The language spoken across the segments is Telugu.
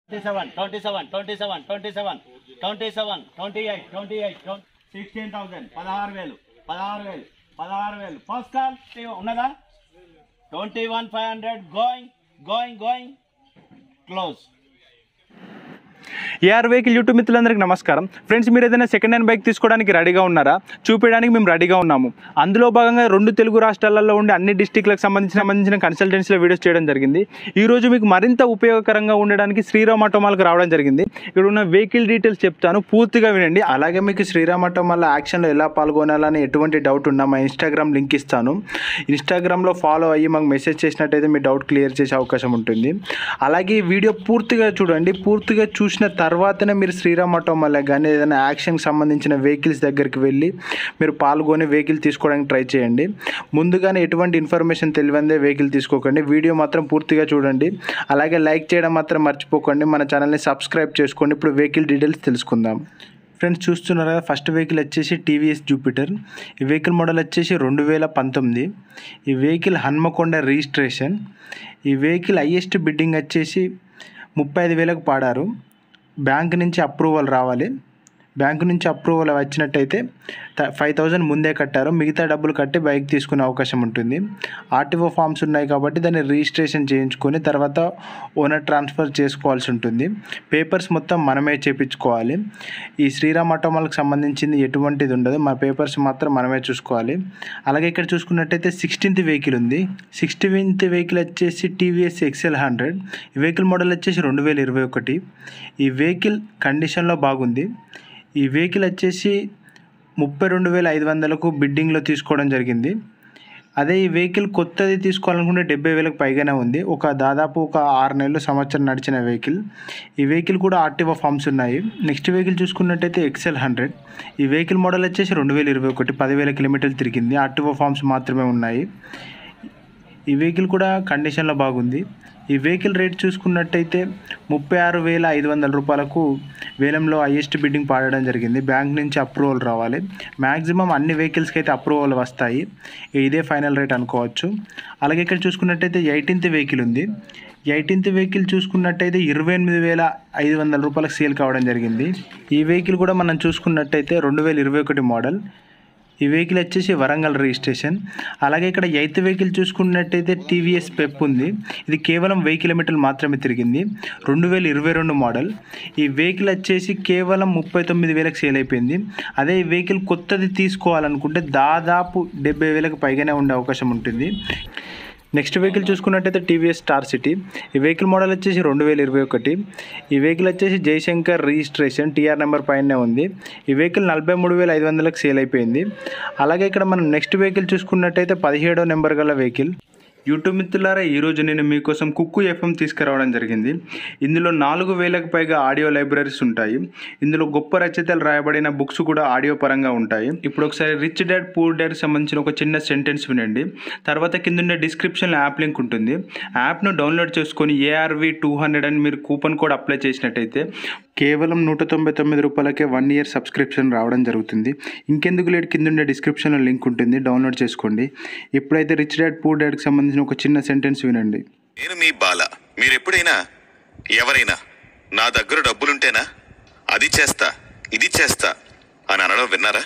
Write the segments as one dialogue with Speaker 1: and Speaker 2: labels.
Speaker 1: 27, 27, 27, 27, 27, 28, 28, 16,000, పదహారు వేలు పదహారు వేలు పదహారు వేలు ఫస్ట్ కాల్ ఉన్నదా twenty one five hundred going going going close
Speaker 2: AR vehicle YouTube మిత్రులందరికీ నమస్కారం ఫ్రెండ్స్ మీరు ఏదైనా సెకండ్ హ్యాండ్ బైక్ తీసుకోవడానికి రెడీగా ఉన్నారా చూపించడానికి మేము రెడీగా ఉన్నాము అందులో భాగంగా రెండు తెలుగు రాష్ట్రాలలో ఉండే అన్ని డిస్టిక్లకు సంబంధించిన సంబంధించిన కన్సల్టెన్సీలో వీడియోస్ చేయడం జరిగింది ఈ రోజు మీకు మరింత ఉపయోగకరంగా ఉండడానికి శ్రీరామ్ ఆటోమాల్కి రావడం జరిగింది ఇక్కడ ఉన్న వెహికల్ డీటెయిల్స్ చెప్తాను పూర్తిగా వినండి అలాగే మీకు శ్రీరామ్ ఆటోమాల్ యాక్షన్లో ఎలా పాల్గొనాలని ఎటువంటి డౌట్ ఉన్నా మా ఇన్స్టాగ్రామ్ లింక్ ఇస్తాను ఇన్స్టాగ్రామ్లో ఫాలో అయ్యి మాకు మెసేజ్ చేసినట్టయితే మీ డౌట్ క్లియర్ చేసే అవకాశం ఉంటుంది అలాగే ఈ వీడియో పూర్తిగా చూడండి పూర్తిగా చూసిన తర్వాతనే మీరు శ్రీరామ్ ఆటోమాల్ కానీ ఏదైనా యాక్షన్కి సంబంధించిన వెహికల్స్ దగ్గరికి వెళ్ళి మీరు పాల్గొని వెహికల్ తీసుకోవడానికి ట్రై చేయండి ముందుగానే ఎటువంటి ఇన్ఫర్మేషన్ తెలియందే వెహికల్ తీసుకోకండి వీడియో మాత్రం పూర్తిగా చూడండి అలాగే లైక్ చేయడం మాత్రం మర్చిపోకండి మన ఛానల్ని సబ్స్క్రైబ్ చేసుకోండి ఇప్పుడు వెహికల్ డీటెయిల్స్ తెలుసుకుందాం ఫ్రెండ్స్ చూస్తున్నారు కదా ఫస్ట్ వెహికల్ వచ్చేసి టీవీఎస్ జూపిటర్ ఈ వెహికల్ మోడల్ వచ్చేసి రెండు వేల పంతొమ్మిది ఈ వెహికల్ హన్మకొండ రిజిస్ట్రేషన్ ఈ వెహికల్ హైయెస్ట్ బిడ్డింగ్ వచ్చేసి ముప్పై ఐదు వేలకు పాడారు బ్యాంక్ నుంచి అప్రూవల్ రావాలి బ్యాంకు నుంచి అప్రూవల్ వచ్చినట్టయితే ఫైవ్ థౌజండ్ ముందే కట్టారు మిగతా డబ్బులు కట్టి బైక్ తీసుకునే అవకాశం ఉంటుంది ఆర్టీఓ ఫామ్స్ ఉన్నాయి కాబట్టి దాన్ని రిజిస్ట్రేషన్ చేయించుకొని తర్వాత ఓనర్ ట్రాన్స్ఫర్ చేసుకోవాల్సి ఉంటుంది పేపర్స్ మొత్తం మనమే చేపించుకోవాలి ఈ శ్రీరామ్ ఆటోమాల్కి సంబంధించింది ఎటువంటిది ఉండదు మా పేపర్స్ మాత్రం మనమే చూసుకోవాలి అలాగే ఇక్కడ చూసుకున్నట్టయితే సిక్స్టీన్త్ వెహికల్ ఉంది సిక్స్టీన్త్ వెహికల్ వచ్చేసి టీవీఎస్ ఎక్సెల్ హండ్రెడ్ ఈ వెహికల్ మోడల్ వచ్చేసి రెండు వేల ఇరవై ఒకటి ఈ వెహికల్ కండిషన్లో బాగుంది ఈ వెహికల్ వచ్చేసి ముప్పై రెండు వేల ఐదు వందలకు బిడ్డింగ్లో తీసుకోవడం జరిగింది అదే ఈ వెహికల్ కొత్తది తీసుకోవాలనుకుంటే డెబ్బై వేలకు పైగానే ఉంది ఒక దాదాపు ఒక ఆరు నెలలు సంవత్సరం నడిచిన వెహికల్ ఈ వెహికల్ కూడా ఆర్టీఓ ఫామ్స్ ఉన్నాయి నెక్స్ట్ వెహికల్ చూసుకున్నట్టయితే ఎక్సెల్ హండ్రెడ్ ఈ వెహికల్ మోడల్ వచ్చేసి రెండు వేల ఇరవై ఒకటి పదివేల కిలోమీటర్లు తిరిగింది ఆర్టీఓ ఫామ్స్ మాత్రమే ఉన్నాయి ఈ వెహికల్ కూడా కండిషన్లో బాగుంది ఈ వెహికల్ రేట్ చూసుకున్నట్టయితే ముప్పై ఆరు వేల ఐదు వందల రూపాయలకు వేలంలో హైయెస్ట్ బిడ్డింగ్ పాడడం జరిగింది బ్యాంక్ నుంచి అప్రూవల్ రావాలి మ్యాక్సిమం అన్ని వెహికల్స్కి అయితే అప్రూవల్ వస్తాయి ఇదే ఫైనల్ రేట్ అనుకోవచ్చు అలాగే ఇక్కడ చూసుకున్నట్టయితే ఎయిటీన్త్ వెహికల్ ఉంది ఎయిటీన్త్ వెహికల్ చూసుకున్నట్టయితే ఇరవై ఎనిమిది వేల ఐదు వందల రూపాయలకు సేల్ కావడం జరిగింది ఈ వెహికల్ కూడా మనం చూసుకున్నట్టయితే రెండు వేల ఇరవై ఒకటి మోడల్ ఈ వెహికల్ వచ్చేసి వరంగల్ రిజిస్ట్రేషన్ అలాగే ఇక్కడ ఎయిత్ వెహికల్ చూసుకున్నట్టయితే టీవీఎస్ పెప్ ఉంది ఇది కేవలం వెయ్యి కిలోమీటర్లు మాత్రమే తిరిగింది రెండు వేల ఇరవై రెండు మోడల్ ఈ వెహికల్ వచ్చేసి కేవలం ముప్పై తొమ్మిది వేలకు సేల్ అయిపోయింది అదే ఈ వెహికల్ కొత్తది తీసుకోవాలనుకుంటే దాదాపు డెబ్బై వేలకు పైగానే ఉండే అవకాశం ఉంటుంది నెక్స్ట్ వెహికల్ చూసుకున్నట్టయితే టీవీఎస్ స్టార్ సిటీ ఈ వెహికల్ మోడల్ వచ్చేసి రెండు వేల ఇరవై ఒకటి ఈ వెహికల్ వచ్చేసి జయశంకర్ రిజిస్ట్రేషన్ టీఆర్ నెంబర్ పైనే ఉంది ఈ వెహికల్ నలభై మూడు వేల ఐదు వందలకు సేల్ అయిపోయింది అలాగే ఇక్కడ మనం నెక్స్ట్ వెహికల్ చూసుకున్నట్టయితే పదిహేడో నెంబర్ గల వెహికల్ యూట్యూబ్ మిత్రులారా ఈరోజు నేను మీకోసం కుక్కు ఎఫ్ఎం తీసుకురావడం జరిగింది ఇందులో నాలుగు వేలకు పైగా ఆడియో లైబ్రరీస్ ఉంటాయి ఇందులో గొప్ప రచయితలు రాయబడిన బుక్స్ కూడా ఆడియో పరంగా ఉంటాయి ఇప్పుడు ఒకసారి రిచ్ డాడ్ పూర్ డాడ్ సంబంధించిన ఒక చిన్న సెంటెన్స్ వినండి తర్వాత కింద డిస్క్రిప్షన్లో యాప్ లింక్ ఉంటుంది యాప్ను డౌన్లోడ్ చేసుకొని ఏఆర్వి టూ హండ్రెడ్ అని మీరు కూపన్ కోడ్ అప్లై చేసినట్టయితే కేవలం నూట తొంభై తొమ్మిది రూపాయలకే వన్ ఇయర్ సబ్స్క్రిప్షన్ రావడం జరుగుతుంది ఇంకెందుకు లేట్ కింద ఉండే డిస్క్రిప్షన్లో లింక్ ఉంటుంది డౌన్లోడ్ చేసుకోండి ఇప్పుడైతే రిచ్ డాడ్ పూర్ డాడ్కి సంబంధించిన ఒక చిన్న సెంటెన్స్ వినండి
Speaker 3: నేను మీ బాల మీరెప్పుడైనా ఎవరైనా నా దగ్గర డబ్బులుంటేనా అది చేస్తా ఇది చేస్తా అని అనడం విన్నారా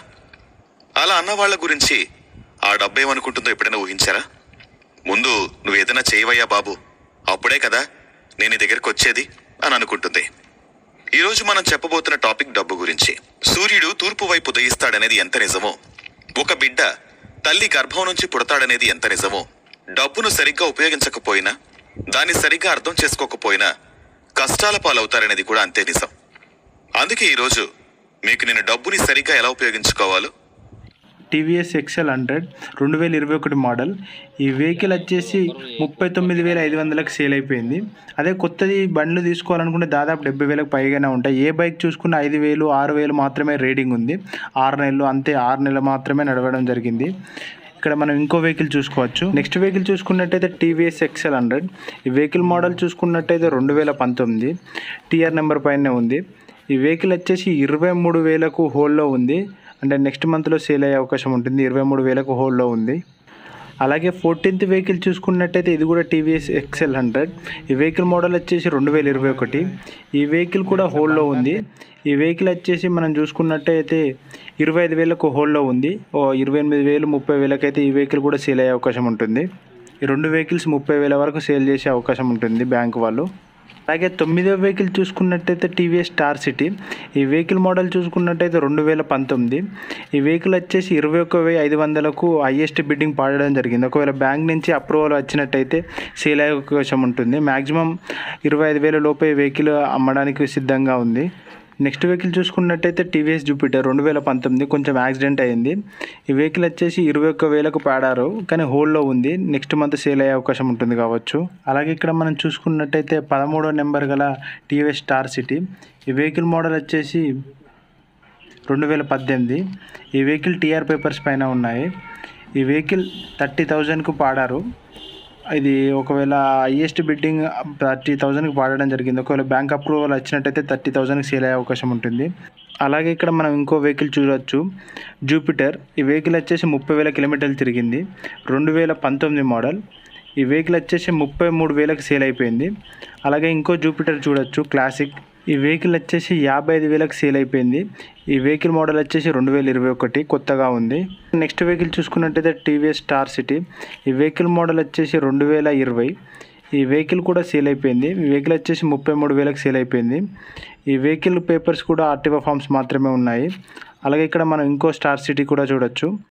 Speaker 3: అలా అన్న వాళ్ళ గురించి ఆ డబ్బు ఏమనుకుంటుందో ఎప్పుడైనా ఊహించారా ముందు నువ్వు ఏదైనా చేయవయ్యా బాబు అప్పుడే కదా నేను నీ దగ్గరికి వచ్చేది అని అనుకుంటుంది ఈరోజు మనం చెప్పబోతున్న టాపిక్ డబ్బు గురించి సూర్యుడు తూర్పు వైపు ఉదయిస్తాడనేది ఎంత నిజమో ఒక బిడ్డ తల్లి గర్భం నుంచి పుడతాడనేది ఎంత నిజమో డబ్బును సరిగ్గా ఉపయోగించకపోయినా దాన్ని సరిగ్గా అర్థం చేసుకోకపోయినా కష్టాల పాలవుతారనేది కూడా అంతే నిజం అందుకే ఈరోజు మీకు నేను డబ్బుని సరిగ్గా ఎలా ఉపయోగించుకోవాలో
Speaker 2: టీవీఎస్ ఎక్సెల్ హండ్రెడ్ రెండు వేల ఇరవై ఒకటి మోడల్ ఈ వెహికల్ వచ్చేసి ముప్పై తొమ్మిది వేల ఐదు వందలకు సేల్ అయిపోయింది అదే కొత్తది బండ్లు తీసుకోవాలనుకుంటే దాదాపు డెబ్బై వేలకు పైగానే ఉంటాయి ఏ బైక్ చూసుకున్న ఐదు వేలు ఆరు వేలు మాత్రమే రేటింగ్ ఉంది ఆరు నెలలు అంతే ఆరు నెలలు మాత్రమే నడవడం జరిగింది ఇక్కడ మనం ఇంకో వెహికల్ చూసుకోవచ్చు నెక్స్ట్ వెహికల్ చూసుకున్నట్టయితే టీవీఎస్ ఎక్సెల్ హండ్రెడ్ ఈ వెహికల్ మోడల్ చూసుకున్నట్టయితే రెండు వేల పంతొమ్మిది టీఆర్ నెంబర్ పైనే ఉంది ఈ వెహికల్ వచ్చేసి ఇరవై మూడు వేలకు హోల్లో ఉంది అంటే నెక్స్ట్ మంత్లో సేల్ అయ్యే అవకాశం ఉంటుంది ఇరవై మూడు వేలకు హోల్లో ఉంది అలాగే ఫోర్టీన్త్ వెహికల్ చూసుకున్నట్టయితే ఇది కూడా టీవీఎస్ ఎక్సెల్ హండ్రెడ్ ఈ వెహికల్ మోడల్ వచ్చేసి రెండు వేల ఇరవై ఒకటి ఈ వెహికల్ కూడా హోల్డ్లో ఉంది ఈ వెహికల్ వచ్చేసి మనం చూసుకున్నట్టయితే ఇరవై ఐదు వేలకు హోల్డ్లో ఉంది ఓ ఇరవై ఎనిమిది వేలు ముప్పై వేలకైతే ఈ వెహికల్ కూడా సేల్ అయ్యే అవకాశం ఉంటుంది ఈ రెండు వెహికల్స్ ముప్పై వేల వరకు సేల్ చేసే అవకాశం ఉంటుంది బ్యాంక్ వాళ్ళు అలాగే తొమ్మిదో వెహికల్ చూసుకున్నట్టయితే టీవీఎస్ స్టార్ సిటీ ఈ వెహికల్ మోడల్ చూసుకున్నట్టయితే రెండు వేల పంతొమ్మిది ఈ వెహికల్ వచ్చేసి ఇరవై ఒక్క వెయ్యి ఐదు వందలకు హైయెస్ట్ బిడ్డింగ్ పాడడం జరిగింది ఒకవేళ బ్యాంక్ నుంచి అప్రూవల్ వచ్చినట్టయితే సేల్ అయ్యే అవకాశం ఉంటుంది మ్యాక్సిమం ఇరవై ఐదు వేల లోపే వెహికల్ అమ్మడానికి సిద్ధంగా ఉంది నెక్స్ట్ వెహికల్ చూసుకున్నట్టయితే టీవీఎస్ జూపిటర్ రెండు వేల పంతొమ్మిది కొంచెం యాక్సిడెంట్ అయింది ఈ వెహికల్ వచ్చేసి ఇరవై ఒక్క వేలకు పాడారు కానీ హోల్డ్లో ఉంది నెక్స్ట్ మంత్ సేల్ అయ్యే అవకాశం ఉంటుంది కావచ్చు అలాగే ఇక్కడ మనం చూసుకున్నట్టయితే పదమూడో నెంబర్ గల టీవీఎస్ స్టార్ సిటీ ఈ వెహికల్ మోడల్ వచ్చేసి రెండు వేల పద్దెనిమిది ఈ వెహికల్ టీఆర్ పేపర్స్ పైన ఉన్నాయి ఈ వెహికల్ థర్టీ థౌజండ్కు పాడారు ఇది ఒకవేళ హైయెస్ట్ బిడ్డింగ్ థర్టీ థౌజండ్కి పాడడం జరిగింది ఒకవేళ బ్యాంక్ అప్రూవల్ వచ్చినట్టయితే థర్టీ థౌజండ్కి సేల్ అయ్యే అవకాశం ఉంటుంది అలాగే ఇక్కడ మనం ఇంకో వెహికల్ చూడొచ్చు జూపిటర్ ఈ వెహికల్ వచ్చేసి ముప్పై వేల కిలోమీటర్లు తిరిగింది రెండు వేల పంతొమ్మిది మోడల్ ఈ వెహికల్ వచ్చేసి ముప్పై మూడు వేలకు సేల్ అయిపోయింది అలాగే ఇంకో జూపిటర్ చూడొచ్చు క్లాసిక్ ఈ వెహికల్ వచ్చేసి యాభై ఐదు వేలకు సేల్ అయిపోయింది ఈ వెహికల్ మోడల్ వచ్చేసి రెండు వేల ఇరవై ఒకటి కొత్తగా ఉంది నెక్స్ట్ వెహికల్ చూసుకున్నట్టయితే టీవీఎస్ స్టార్ సిటీ ఈ వెహికల్ మోడల్ వచ్చేసి రెండు వేల ఇరవై ఈ వెహికల్ కూడా సేల్ అయిపోయింది ఈ వెహికల్ వచ్చేసి ముప్పై మూడు వేలకు సేల్ అయిపోయింది ఈ వెహికల్ పేపర్స్ కూడా ఆర్టీఓ ఫామ్స్ మాత్రమే ఉన్నాయి అలాగే ఇక్కడ మనం ఇంకో స్టార్ సిటీ కూడా చూడొచ్చు